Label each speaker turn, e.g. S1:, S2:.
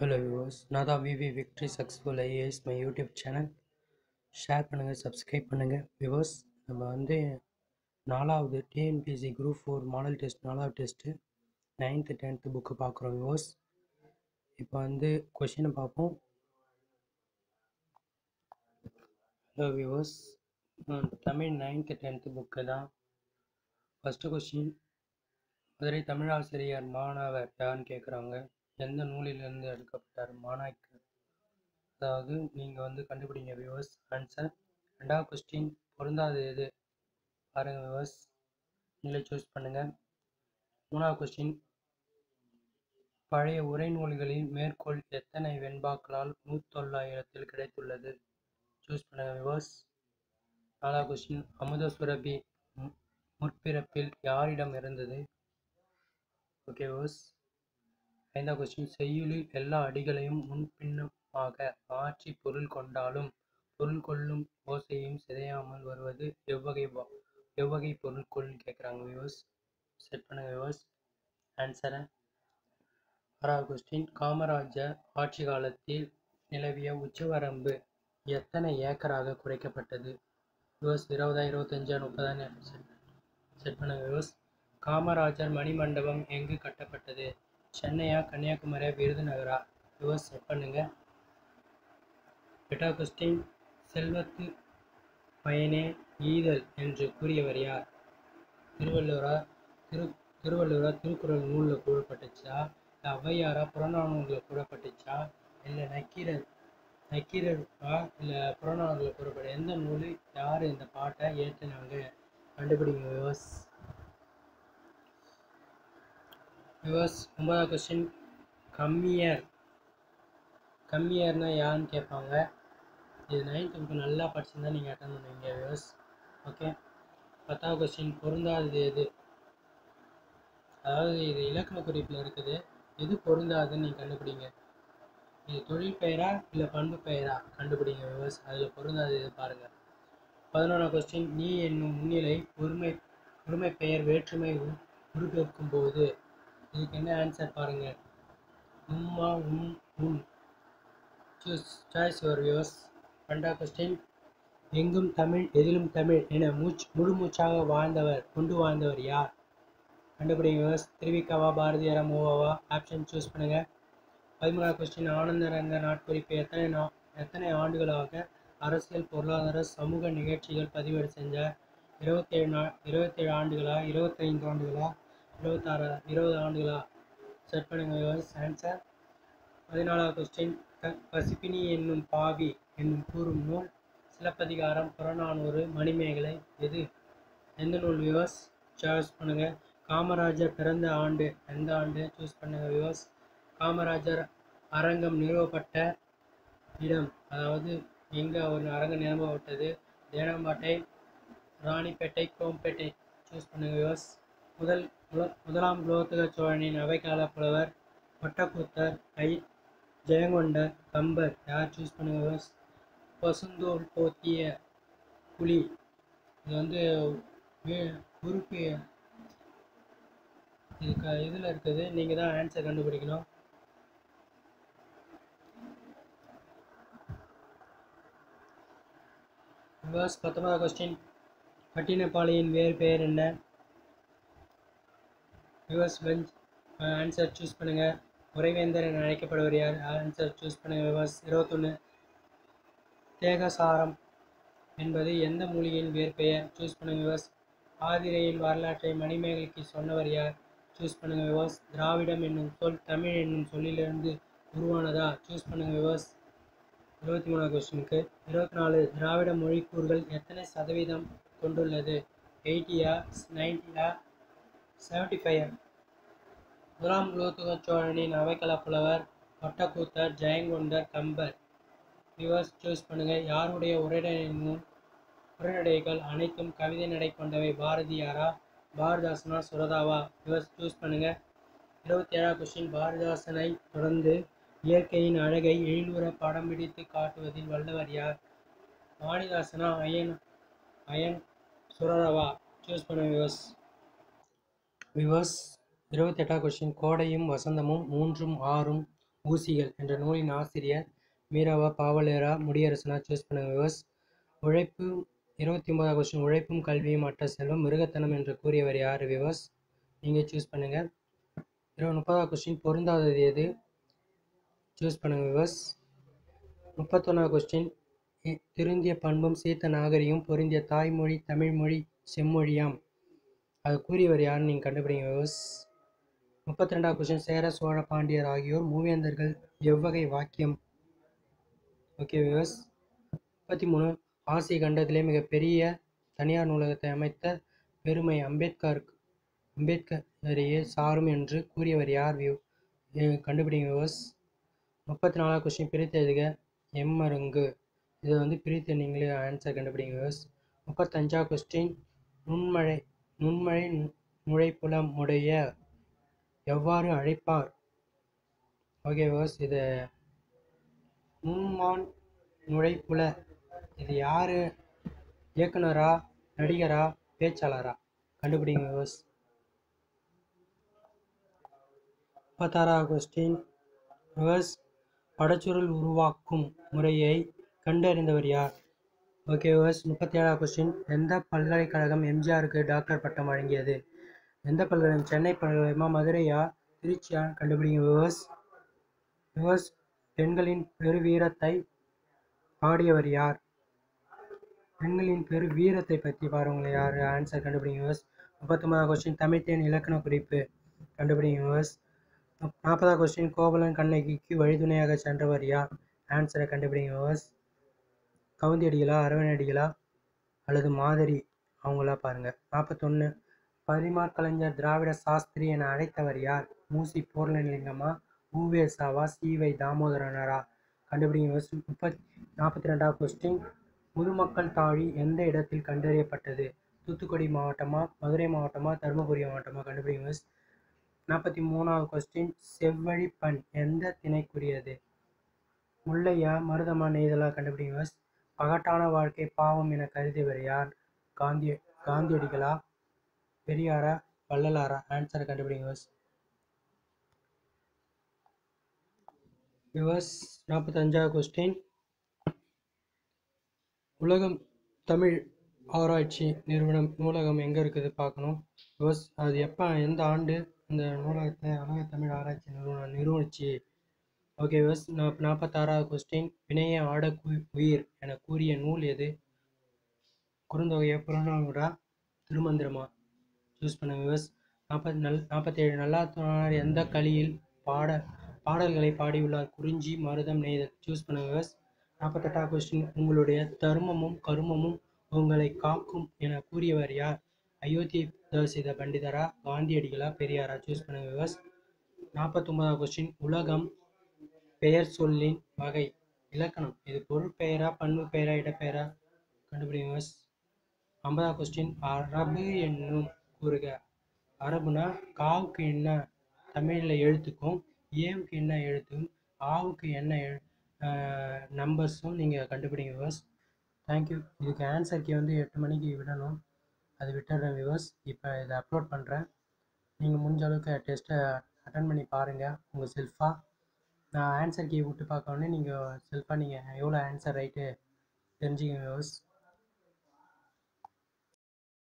S1: hello viewers நான் தான் V V victory successful IAS my YouTube channel share பண்ணுங்கள் subscribe பண்ணுங்கள் வியூவர்ஸ் நம்ம வந்து நாலாவது TNPSC group four model test நாலாவது டெஸ்ட்டு நைன்த்து டென்த்து புக்கு பார்க்குறோம் வியூவர்ஸ் இப்போ வந்து கொஷினை பார்ப்போம் hello viewers Tamil ninth tenth book தான் ஃபஸ்ட்டு கொஷின் மதுரை தமிழாசிரியர் மாணவர் யாருன்னு கேட்குறாங்க எந்த நூலிலிருந்து எடுக்கப்பட்டார் மாணாக்கர் அதாவது நீங்கள் வந்து கண்டுபிடிங்க வியூவர்ஸ் ஆன்சர் ரெண்டாவது கொஸ்டின் பொருந்தாது எது பாருங்கள் வியூவர்ஸ் நீங்களே சூஸ் பண்ணுங்கள் மூணாவது கொஸ்டின் பழைய உரைநூல்களில் மேற்கோள் எத்தனை வெண்பாக்களால் நூற்றொள்ளாயிரத்தில் கிடைத்துள்ளது சூஸ் பண்ணுங்கள் வியூவர்ஸ் நாலாவது கொஸ்டின் அமுத சுரபி மு- முற்பிறப்பில் யாரிடம் இருந்தது ஓகே வியூவர்ஸ் ஐந்தாவது கொஸ்டின் செய்யுளில் எல்லா அடிகளையும் முன்பின்னுமாக மாற்றி பொருள் கொண்டாலும் பொருள் கொள்ளும் ஓசையும் சிதையாமல் வருவது எவ்வகை வா- எவ்வகை பொருள் கொள்னு கேட்குறாங்க வியூவர்ஸ் செட் பண்ணுங்க வியூவர்ஸ் ஆன்சரை ஆறாவது கொஸ்டின் காமராஜர் ஆட்சி காலத்தில் நிலவிய உச்சவரம்பு எத்தனை ஏக்கராக குறைக்கப்பட்டது வியூவர்ஸ் இருபதா இருபத்தஞ்சா முப்பதான்னு செட் செட் பண்ணுங்க வியூவர்ஸ் காமராஜர் மணிமண்டபம் எங்கு கட்டப்பட்டது சென்னையா கன்னியாகுமரியா விருதுநகரா யுவர்ஸ் செட் பண்ணுங்க எட்டாவது கொஸ்டின் செல்வத்து பயனே ஈதல் என்று கூறியவர் யார் திருவள்ளுவரா திரு திருவள்ளுவரா திருக்குறள் நூலில் கூறப்பட்டுச்சா இல்லை ஔவையாரா புறநானூரில் கூறப்பட்டுச்சா இல்லை நக்கீரர் நக்கீரரா இல்லை புறநானூரில் கூறப்பட்ட எந்த நூல் யார் இந்த பாட்டை ஏற்றுனாங்க கண்டுபிடிங்க விவஸ் விவஸ் ஒன்பதாவது கொஸ்டின் கம்மியர் கம்மியர்னா யாருன்னு கேட்பாங்க இது நைன்த் புக்கு நல்லா படிச்சிருந்தா நீங்கள் அட்டன் பண்ணுவீங்க விவஸ் ஓகே பத்தாவது கொஸ்டின் பொருந்தாதது எது அதாவது இது இலக்கண குறிப்பில் இருக்குது எது பொருந்தாதுன்னு நீங்கள் கண்டுபிடிங்க இது தொழில் பெயரா இல்லை பண்பு பெயரா கண்டுபிடிங்க விவஸ் அதில் பொருந்தாது எது பாருங்கள் பதினொன்றாம் கொஸ்டின் நீ என்னும் முன்னிலை ஒருமை ஒருமை பெயர் வேற்றுமை உரு- உருப்பெருக்கும் போது இதுக்கு என்ன ஆன்சர் பாருங்க உம்மா um um choose choice your views ரெண்டாவது கொஸ்டின் எங்கும் தமிழ் எதிலும் தமிழ் என மூச்சு முழு மூச்சாக வாழ்ந்தவர் கொண்டு வாழ்ந்தவர் யார் கண்டுபிடிங்க வியூஸ் திருவிக்காவா பாரதியாரா மூவாவா ஆப்ஷன் சூஸ் பண்ணுங்க பதிமூணாவது கொஸ்டின் ஆனந்தரங்க நாட்குறிப்பு எத்தனை நா எத்தனை ஆண்டுகளாக அரசியல் பொருளாதார சமூக நிகழ்ச்சிகள் பதிவேடு செஞ்ச இருபத்தேழு நா இருபத்தேழு ஆண்டுகளா இருபத்தைந்து ஆண்டுகளா இருபத்தாறு இருபது ஆண்டுகளா செட் பண்ணுங்க வியூவர்ஸ் ஆன்சர் பதினாலாவது கொஸ்டின் க பசிப்பினி என்னும் பாவி என்னும் கூறும் நூல் சிலப்பதிகாரம் புறநானூறு மணிமேகலை எது எந்த நூல் வியூவர்ஸ் சாய்ஸ் பண்ணுங்க காமராஜர் பிறந்த ஆண்டு எந்த ஆண்டு சூஸ் பண்ணுங்க வியூவர்ஸ் காமராஜர் அரங்கம் நிறுவப்பட்ட இடம் அதாவது எங்கே ஒரு அரங்கம் நிறுவப்பட்டது தேனாம்பேட்டை ராணிப்பேட்டை கோம்பேட்டை சூஸ் பண்ணுங்க வியூவர்ஸ் முதல் முல- முதலாம் குலோத்துக சோழனின் அவைக்கால புலவர் ஒட்டக்கூத்தர் ஐ ஜெயங்கொண்டர் கம்பர் யார் சூஸ் பண்ணுங்க வியூவர்ஸ் பசுந்தோல் போத்திய புலி இது வந்து வே- உறுப்பு இதுக்கு இதில் இருக்குது நீங்கள் தான் ஆன்சர் கண்டுபிடிக்கணும் வியூவர்ஸ் பத்தொன்பதாவது கொஸ்டின் பட்டினப்பாளையின் வேறு பெயர் என்ன வியூவர்ஸ் பெஞ்ச் ஆன்சர் சூஸ் பண்ணுங்க உறைவேந்தர் என அழைக்கப்படுவர் யார் ஆன்சர் சூஸ் பண்ணுங்க வியூவர்ஸ் இருபத்தொன்று தேகசாரம் என்பது எந்த மூலிகையின் வேறு பெயர் சூஸ் பண்ணுங்க வியூவர்ஸ் ஆதிரையின் வரலாற்றை மணிமேகலைக்கு சொன்னவர் யார் சூஸ் பண்ணுங்க வியூவர்ஸ் திராவிடம் என்னும் சொல் தமிழ் என்னும் சொல்லிலிருந்து உருவானதா சூஸ் பண்ணுங்க வியூவர்ஸ் இருபத்தி மூணாவது கொஸ்டினுக்கு இருபத்தி நாலு திராவிட மொழிக்கூறுகள் எத்தனை சதவீதம் கொண்டுள்ளது எயிட்டியா நைன்ட்டியா செவன்டி ஃபைவ் முதலாம் குலோத்துக சோழனின் அவைக்கள புலவர் ஒட்டக்கூத்தர் ஜெயங்கொண்டர் கம்பர் வியூவர்ஸ் சூஸ் பண்ணுங்க யாருடைய உரைநடை நூல் உரைநடைகள் அனைத்தும் கவிதை நடை கொண்டவை பாரதியாரா பாரதிதாசனா சுரதாவா வியூவர்ஸ் சூஸ் பண்ணுங்க இருபத்தி ஏழாவது கொஸ்டின் பாரதிதாசனை தொடர்ந்து இயற்கையின் அழகை எழிலுற படம் பிடித்து காட்டுவதில் வல்லவர் யார் வாணிதாசனா அயன் அயன் சுரதாவா சூஸ் பண்ணுங்க வியூவர்ஸ் விவர்ஸ் இருபத்தெட்டாவது கொஸ்டின் கோடையும் வசந்தமும் மூன்றும் ஆறும் ஊசிகள் என்ற நூலின் ஆசிரியர் மீராவா பாவலேரா முடியரசனா சூஸ் பண்ணுங்க விவஸ் உழைப்பு இருபத்தி ஒன்பதாவது கொஸ்டின் உழைப்பும் கல்வியும் அற்ற செல்வம் மிருகத்தனம் என்று கூறியவர் யார் விவஸ் நீங்கள் சூஸ் பண்ணுங்க இருபது முப்பதாவது கொஸ்டின் பொருந்தாதது எது சூஸ் பண்ணுங்க விவஸ் முப்பத்தொன்னாவது கொஸ்டின் திருந்திய பண்பும் சீர்த்த நாகரிகம் பொருந்திய தாய்மொழி தமிழ்மொழி செம்மொழியாம் அது கூறியவர் யாருன்னு நீங்கள் கண்டுபிடிங்க விவஸ் முப்பத்தி ரெண்டாவது கொஸ்டின் சேர சோழ பாண்டியர் ஆகியோர் மூவேந்தர்கள் எவ்வகை வாக்கியம் ஓகே விவஸ் முப்பத்தி மூணு ஆசிய கண்டத்திலே மிகப்பெரிய தனியார் நூலகத்தை அமைத்த பெருமை அம்பேத்கருக்கு அம்பேத்கரையே சாரும் என்று கூறியவர் யார் வியூ கண்டுபிடிங்க விவஸ் முப்பத்தி நாலாவது கொஸ்டின் பிரித்து எழுதுக எம்மருங்கு இதை வந்து பிரித்து நீங்களே ஆன்சர் கண்டுபிடிங்க விவஸ் முப்பத்தஞ்சாவது கொஸ்டின் நுண்மழை நுண்மழை நுழைப்புலம் உடைய எவ்வாறு அழைப்பார் ஓகே விவஸ் இது நுண்மான் நுழைப்புல இது யார் இயக்குனரா நடிகரா பேச்சாளரா கண்டுபிடிங்க விவஸ் முப்பத்தாறாவது கொஸ்டின் விவஸ் படச்சுருள் உருவாக்கும் முறையை கண்டறிந்தவர் யார் ஓகே விவஸ் முப்பத்தி ஏழாவது கொஸ்டின் எந்த பல்கலைக்கழகம் எம்ஜிஆருக்கு டாக்டர் பட்டம் வழங்கியது எந்த பல்கலைக்கழகம் சென்னை பல்கலைக்கழகமா மதுரையா திருச்சியா கண்டுபிடிங்க விவஸ் விவஸ் பெண்களின் பெருவீரத்தை பாடியவர் யார் பெண்களின் பெரு வீரத்தை பற்றி பாருங்களேன் யார் ஆன்சர் கண்டுபிடிங்க விவஸ் முப்பத்தொன்பதாவது கொஸ்டின் தமிழ்த்தேன் இலக்கண குறிப்பு கண்டுபிடிங்க விவஸ் நாற்பதாவது கொஸ்டின் கோவலன் கண்ணகிக்கு வழித்துணையாக சென்றவர் யார் ஆன்சரை கண்டுபிடிங்க விவஸ் கவுந்தியடிகளா அரவணடிகளா அல்லது மாதிரி அவங்களா பாருங்கள் நாற்பத்தொன்று பதிமார் கலைஞர் திராவிட சாஸ்திரி என அழைத்தவர் யார் மூசி பூர்ணலிங்கமா ஊவேசாவா சீவை தாமோதரனரா கண்டுபிடிங்க விவஸ் முப்பத் நாற்பத்தி ரெண்டாவது கொஸ்டின் முதுமக்கள் தாழி எந்த இடத்தில் கண்டறியப்பட்டது தூத்துக்குடி மாவட்டமா மதுரை மாவட்டமா தருமபுரி மாவட்டமா கண்டுபிடிங்க விவஸ் நாற்பத்தி மூணாவது கொஸ்டின் செவ்வழி பண் எந்த திணைக்குரியது முல்லையா மருதமா நெய்தலா கண்டுபிடிங்க விவஸ் பகட்டான வாழ்க்கை பாவம் என கருதியவர் யார் காந்தி காந்தியடிகளா பெரியாரா வள்ளலாரா ஆன்சரை கண்டுபிடிங்க விவஸ் விவஸ் நாற்பத்தஞ்சாவது கொஸ்டின் உலகம் தமிழ் ஆராய்ச்சி நிறுவனம் நூலகம் எங்கே இருக்குது பார்க்கணும் விவஸ் அது எப்போ எந்த ஆண்டு இந்த நூலகத்தை உலக தமிழ் ஆராய்ச்சி நிறுவனம் நிறுவனிச்சு ஓகே விவஸ் நாப் நாற்பத்தாறாவது கொஸ்டின் வினைய ஆட உயிர் என கூறிய நூல் எது குறுந்தொகையை புறநானூடா திருமந்திரமா சூஸ் பண்ணுங்க விவஸ் நாற்பத்தி நல் நாற்பத்தேழு நல்லாத்தனார் எந்த கலியில் பாட பாடல்களை பாடியுள்ளார் குறிஞ்சி மருதம் நெய்தல் சூஸ் பண்ணுங்க விவஸ் நாற்பத்தெட்டாவது கொஸ்டின் உங்களுடைய தர்மமும் கருமமும் உங்களை காக்கும் என கூறியவர் யார் அயோத்தி தரிசித பண்டிதரா காந்தியடிகளா பெரியாரா சூஸ் பண்ணுங்க விவஸ் நாற்பத்தொன்பதாவது கொஸ்டின் உலகம் பெயர் சொல்லின் வகை இலக்கணம் இது பொருள் பெயரா பண்பு பெயரா இடப்பெயரா கண்டுபிடிங்க விவஸ் ஐம்பதாவது கொஸ்டின் அரபு என்னும் கூறுக அரபுனா காவுக்கு என்ன தமிழில் எழுத்துக்கும் ஏவுக்கு என்ன எழுத்தும் ஆவுக்கு என்ன எழு நம்பர்ஸும் நீங்கள் கண்டுபிடிங்க விவஸ் தேங்க்யூ இதுக்கு ஆன்சர் கீ வந்து எட்டு மணிக்கு விடணும் அது விட்டுறேன் விவஸ் இப்போ இதை அப்லோட் பண்ணுறேன் நீங்கள் முடிஞ்ச அளவுக்கு டெஸ்ட்டை அட்டன் பண்ணி பாருங்கள் உங்கள் செல்ஃபாக நான் ஆன்சர் கீ விட்டு பார்க்க உடனே நீங்கள் செல்ஃபாக நீங்கள் எவ்வளோ ஆன்சர் ரைட்டு தெரிஞ்சுக்கங்க விவஸ்